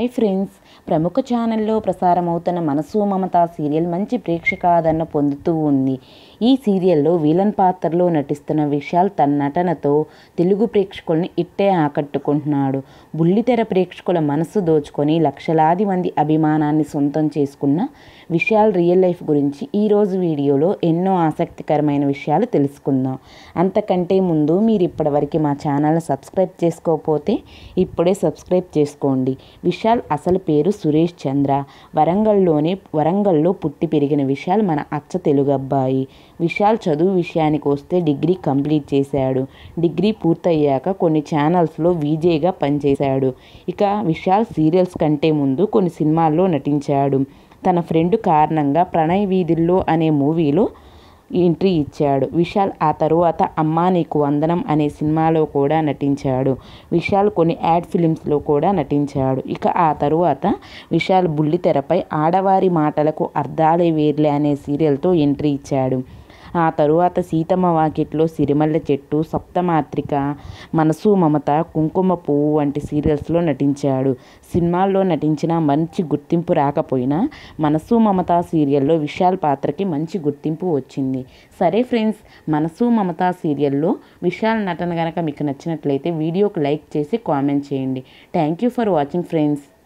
hi friends ప్రముఖ ఛానల్లో ప్రసారమవుతున్న మనసు మమత సీరియల్ మంచి ప్రేక్షకాదరణ పొందుతూ ఉంది ఈ సీరియల్లో విలన్ పాత్రలో నటిస్తున్న విశాల్ తన నటనతో తెలుగు ప్రేక్షకుల్ని ఇట్టే ఆకట్టుకుంటున్నాడు బుల్లితెర ప్రేక్షకుల మనసు దోచుకొని లక్షలాది మంది అభిమానాన్ని సొంతం చేసుకున్న విశాల్ రియల్ లైఫ్ గురించి ఈరోజు వీడియోలో ఎన్నో ఆసక్తికరమైన విషయాలు తెలుసుకుందాం అంతకంటే ముందు మీరు ఇప్పటివరకు మా ఛానల్ని సబ్స్క్రైబ్ చేసుకోకపోతే ఇప్పుడే సబ్స్క్రైబ్ చేసుకోండి విశాల్ అసలు పేరు సురేష్ చంద్ర వరంగల్లోనే వరంగల్లో పుట్టి పెరిగిన విశాల్ మన అచ్చ తెలుగు అబ్బాయి విశాల్ చదువు విషయానికి వస్తే డిగ్రీ కంప్లీట్ చేశాడు డిగ్రీ పూర్తయ్యాక కొన్ని ఛానల్స్లో వీజేగా పనిచేశాడు ఇక విశాల్ సీరియల్స్ కంటే ముందు కొన్ని సినిమాల్లో నటించాడు తన ఫ్రెండ్ కారణంగా ప్రణయ్ వీధుల్లో అనే మూవీలో ఎంట్రీ ఇచ్చాడు విశాల్ ఆ తరువాత అమ్మా నీకు వందనం అనే సినిమాలో కూడా నటించాడు విశాల్ కొన్ని యాడ్ ఫిలిమ్స్లో కూడా నటించాడు ఇక ఆ తరువాత విశాల్ బుల్లితెరపై ఆడవారి మాటలకు అర్థాలే వేర్లే అనే సీరియల్తో ఎంట్రీ ఇచ్చాడు ఆ తరువాత సీతమ్మ వాకిట్లో సిరిమల్ల చెట్టు సప్తమాత్రిక మనసు మమత కుంకుమ పువ్వు వంటి సీరియల్స్లో నటించాడు సినిమాల్లో నటించిన మంచి గుర్తింపు రాకపోయినా మనసు మమత సీరియల్లో విశాల్ పాత్రకి మంచి గుర్తింపు వచ్చింది సరే ఫ్రెండ్స్ మనసు మమత సీరియల్లో విశాల్ నటన కనుక మీకు నచ్చినట్లయితే వీడియోకి లైక్ చేసి కామెంట్ చేయండి thank you for watching friends